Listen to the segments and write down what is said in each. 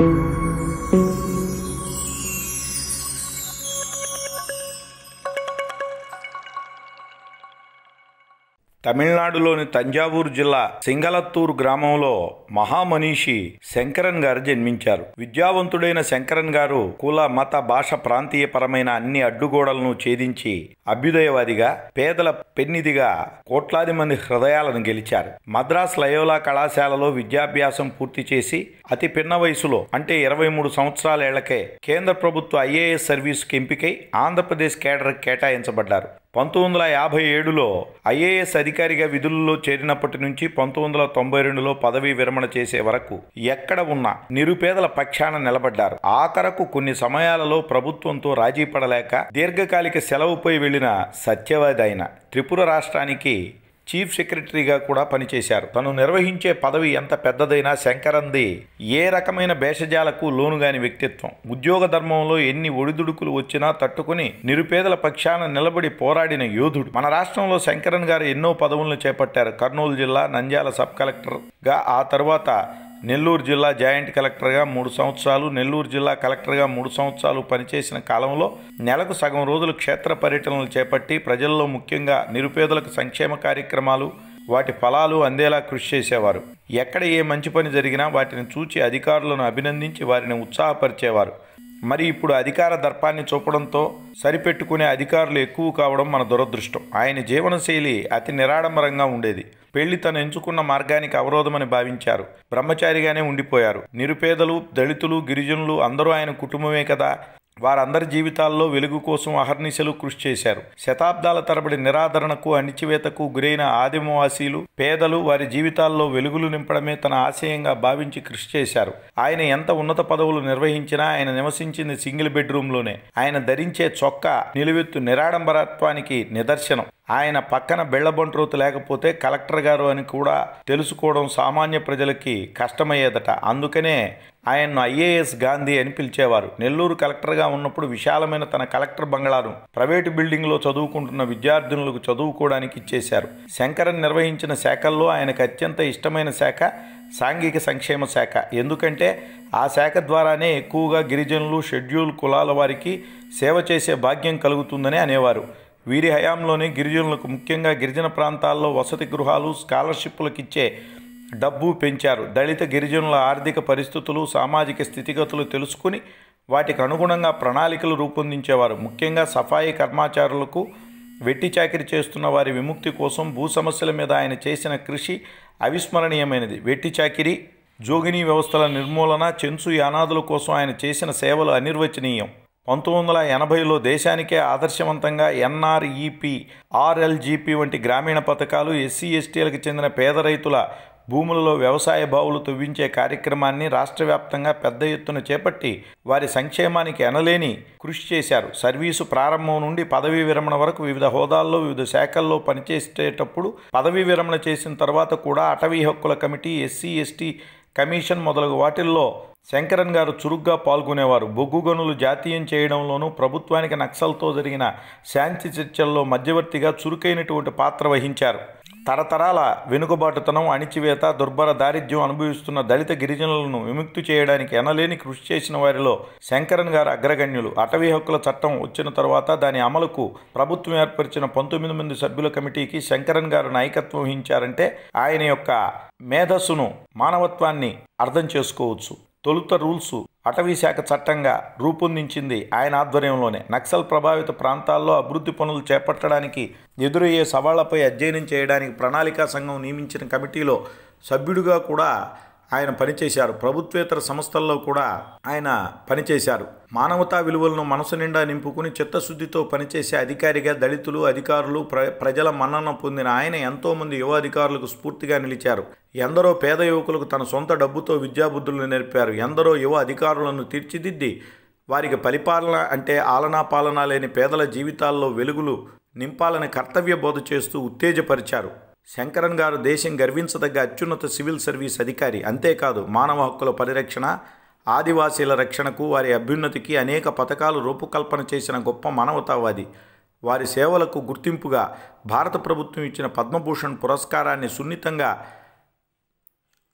తమిళనాడులోని తంజావూరు జిల్లా సింగలత్తూరు గ్రామంలో మహామనీషి శంకరన్ గారు జన్మించారు విద్యావంతుడైన శంకరన్ గారు కుల మత భాష ప్రాంతీయపరమైన అన్ని అడ్డుగోడలను ఛేదించి అభ్యుదయవాదిగా పేదల పెన్నిదిగా కోట్లాది మంది హృదయాలను గెలిచారు మద్రాస్ లయోలా కళాశాలలో విద్యాభ్యాసం పూర్తి చేసి అతి పిన్న వయసులో అంటే ఇరవై మూడు సంవత్సరాలేళ్లకే కేంద్ర ప్రభుత్వ ఐఏఎస్ సర్వీసుకి ఎంపికై ఆంధ్రప్రదేశ్ కేడర్ కేటాయించబడ్డారు పంతొమ్మిది వందల యాభై ఏడులో ఐఏఎస్ అధికారిగా విధుల్లో చేరినప్పటి నుంచి పంతొమ్మిది వందల తొంభై రెండులో పదవీ విరమణ చేసే వరకు ఎక్కడ ఉన్నా నిరుపేదల పక్షాన నిలబడ్డారు ఆఖరకు కొన్ని సమయాలలో ప్రభుత్వంతో రాజీ పడలేక దీర్ఘకాలిక సెలవుపై వెళ్లిన సత్యవాది ఆయన త్రిపుర రాష్ట్రానికి చీఫ్ సెక్రటరీగా కూడా పనిచేశారు తను నిర్వహించే పదవి ఎంత పెద్దదైనా శంకరంది ఏ రకమైన భేషజాలకు లోనుగాని వ్యక్తిత్వం ఉద్యోగ ధర్మంలో ఎన్ని ఒడిదుడుకులు వచ్చినా తట్టుకుని నిరుపేదల పక్షాన నిలబడి పోరాడిన యోధుడు మన రాష్ట్రంలో శంకరన్ గారు ఎన్నో పదవులను చేపట్టారు కర్నూలు జిల్లా నంద్యాల సబ్ కలెక్టర్గా ఆ తర్వాత నెల్లూరు జిల్లా జాయింట్ కలెక్టర్గా మూడు సంవత్సరాలు నెల్లూరు జిల్లా కలెక్టర్గా మూడు సంవత్సరాలు పనిచేసిన కాలంలో నెలకు సగం రోజులు క్షేత్ర పర్యటనలు చేపట్టి ప్రజల్లో ముఖ్యంగా నిరుపేదలకు సంక్షేమ కార్యక్రమాలు వాటి ఫలాలు అందేలా కృషి చేసేవారు ఎక్కడ ఏ మంచి పని జరిగినా వాటిని చూచి అధికారులను అభినందించి వారిని ఉత్సాహపరిచేవారు మరి ఇప్పుడు అధికార దర్పాన్ని చూపడంతో సరిపెట్టుకునే అధికారులు ఎక్కువ కావడం మన దురదృష్టం ఆయన జీవనశైలి అతి నిరాడంబరంగా ఉండేది పెళ్లి తను ఎంచుకున్న మార్గానికి అవరోధమని భావించారు బ్రహ్మచారిగానే ఉండిపోయారు నిరుపేదలు దళితులు గిరిజనులు అందరూ ఆయన కుటుంబమే కదా వారందరి జీవితాల్లో వెలుగు కోసం అహర్నిశలు కృషి చేశారు శతాబ్దాల తరబడి నిరాదరణకు అణిచివేతకు గురైన ఆదిమవాసీలు పేదలు వారి జీవితాల్లో వెలుగులు నింపడమే తన ఆశయంగా భావించి కృషి చేశారు ఆయన ఎంత ఉన్నత పదవులు నిర్వహించినా ఆయన నివసించింది సింగిల్ బెడ్రూమ్లోనే ఆయన ధరించే చొక్కా నిలువెత్తు నిరాడంబరత్వానికి నిదర్శనం ఆయన పక్కన బెళ్లబంట్రోతు లేకపోతే కలెక్టర్ గారు అని కూడా తెలుసుకోవడం సామాన్య ప్రజలకి కష్టమయ్యేదట అందుకనే ఆయన్ను ఐఏఎస్ గాంధీ అని పిలిచేవారు నెల్లూరు కలెక్టర్గా ఉన్నప్పుడు విశాలమైన తన కలెక్టర్ బంగ్లాను ప్రైవేటు బిల్డింగ్లో చదువుకుంటున్న విద్యార్థినులకు చదువుకోవడానికి ఇచ్చేశారు శంకరన్ నిర్వహించిన శాఖల్లో ఆయనకు అత్యంత ఇష్టమైన శాఖ సాంఘిక సంక్షేమ శాఖ ఎందుకంటే ఆ శాఖ ద్వారానే ఎక్కువగా గిరిజనులు షెడ్యూల్ కులాల వారికి సేవ చేసే భాగ్యం కలుగుతుందని అనేవారు వీరి హయాంలోనే గిరిజనులకు ముఖ్యంగా గిరిజన ప్రాంతాల్లో వసతి గృహాలు స్కాలర్షిప్లకు ఇచ్చే డబ్బు పెంచారు దళిత గిరిజనుల ఆర్థిక పరిస్థితులు సామాజిక స్థితిగతులు తెలుసుకుని వాటికి అనుగుణంగా ప్రణాళికలు రూపొందించేవారు ముఖ్యంగా సఫాయి కర్మాచారులకు వెట్టి చాకిరి చేస్తున్న వారి విముక్తి కోసం భూ సమస్యల మీద ఆయన చేసిన కృషి అవిస్మరణీయమైనది వెట్టి చాకిరి జోగిని వ్యవస్థల నిర్మూలన చెంచు యానాదుల కోసం ఆయన చేసిన సేవలు అనిర్వచనీయం పంతొమ్మిది వందల ఎనభైలో దేశానికే ఆదర్శవంతంగా ఎన్ఆర్ఈపి ఆర్ఎల్జీపీ వంటి గ్రామీణ పథకాలు ఎస్సీ ఎస్టీలకు చెందిన పేద రైతుల భూములలో వ్యవసాయ బావులు తవ్వించే కార్యక్రమాన్ని రాష్ట్ర వ్యాప్తంగా పెద్ద ఎత్తున చేపట్టి వారి సంక్షేమానికి ఎనలేని కృషి చేశారు సర్వీసు ప్రారంభం నుండి పదవీ విరమణ వరకు వివిధ హోదాల్లో వివిధ శాఖల్లో పనిచేసేటప్పుడు పదవీ విరమణ చేసిన తర్వాత కూడా అటవీ హక్కుల కమిటీ ఎస్సీ ఎస్టీ కమిషన్ మొదలగు వాటిల్లో శంకరన్ గారు చురుగ్గా పాల్గొనేవారు బొగ్గు గనులు జాతీయం చేయడంలోనూ ప్రభుత్వానికి నక్సల్తో జరిగిన శాంతి చర్చల్లో మధ్యవర్తిగా చురుకైనటువంటి పాత్ర వహించారు తరతరాల వెనుకబాటుతనం అణిచివేత దుర్భర దారిద్ర్యం అనుభవిస్తున్న దళిత గిరిజనులను విముక్తి చేయడానికి ఎనలేని కృషి చేసిన వారిలో శంకరన్ గారు అగ్రగణ్యులు అటవీ హక్కుల చట్టం వచ్చిన తర్వాత దాని అమలుకు ప్రభుత్వం ఏర్పరిచిన పంతొమ్మిది మంది సభ్యుల కమిటీకి శంకరన్ గారు నాయకత్వం వహించారంటే ఆయన యొక్క మేధస్సును మానవత్వాన్ని అర్థం చేసుకోవచ్చు తొలుత రూల్స్ అటవీ శాఖ చట్టంగా రూపొందించింది ఆయన ఆధ్వర్యంలోనే నక్సల్ ప్రభావిత ప్రాంతాల్లో అభివృద్ధి పనులు చేపట్టడానికి ఎదురయ్యే సవాళ్లపై అధ్యయనం చేయడానికి ప్రణాళికా సంఘం నియమించిన కమిటీలో సభ్యుడిగా కూడా ఆయన పనిచేశారు ప్రభుత్వేతర సంస్థల్లో కూడా ఆయన పనిచేశారు మానవతా విలువలను మనసు నిండా నింపుకుని చిత్తశుద్ధితో పనిచేసే అధికారిగా దళితులు అధికారులు ప్ర ప్రజల మన్నన పొందిన ఆయన ఎంతోమంది యువ అధికారులకు స్ఫూర్తిగా నిలిచారు ఎందరో పేద యువకులకు తన సొంత డబ్బుతో విద్యాబుద్ధులు నేర్పారు ఎందరో యువ అధికారులను తీర్చిదిద్ది వారికి పరిపాలన అంటే ఆలనా పాలన లేని పేదల జీవితాల్లో వెలుగులు నింపాలని కర్తవ్య బోధ చేస్తూ ఉత్తేజపరిచారు శంకరన్ గారు దేశం గర్వించదగ్గ అత్యున్నత సివిల్ సర్వీస్ అధికారి అంతేకాదు మానవ హక్కుల పరిరక్షణ ఆదివాసీల రక్షణకు వారి అభ్యున్నతికి అనేక పథకాలు రూపకల్పన చేసిన గొప్ప మానవతావాది వారి సేవలకు గుర్తింపుగా భారత ప్రభుత్వం ఇచ్చిన పద్మభూషణ్ పురస్కారాన్ని సున్నితంగా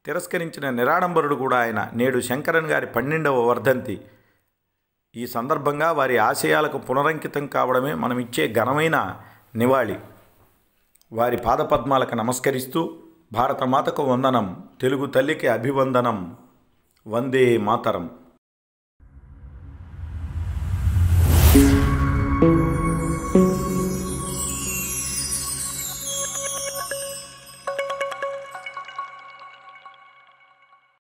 తిరస్కరించిన నిరాడంబరుడు కూడా ఆయన నేడు శంకరన్ గారి పన్నెండవ వర్ధంతి ఈ సందర్భంగా వారి ఆశయాలకు పునరంకితం కావడమే మనం ఇచ్చే ఘనమైన నివాళి వారి పాదపద్మాలకు నమస్కరిస్తూ భారతమాతకు వందనం తెలుగు తల్లికి అభివందనం వందే మాతరం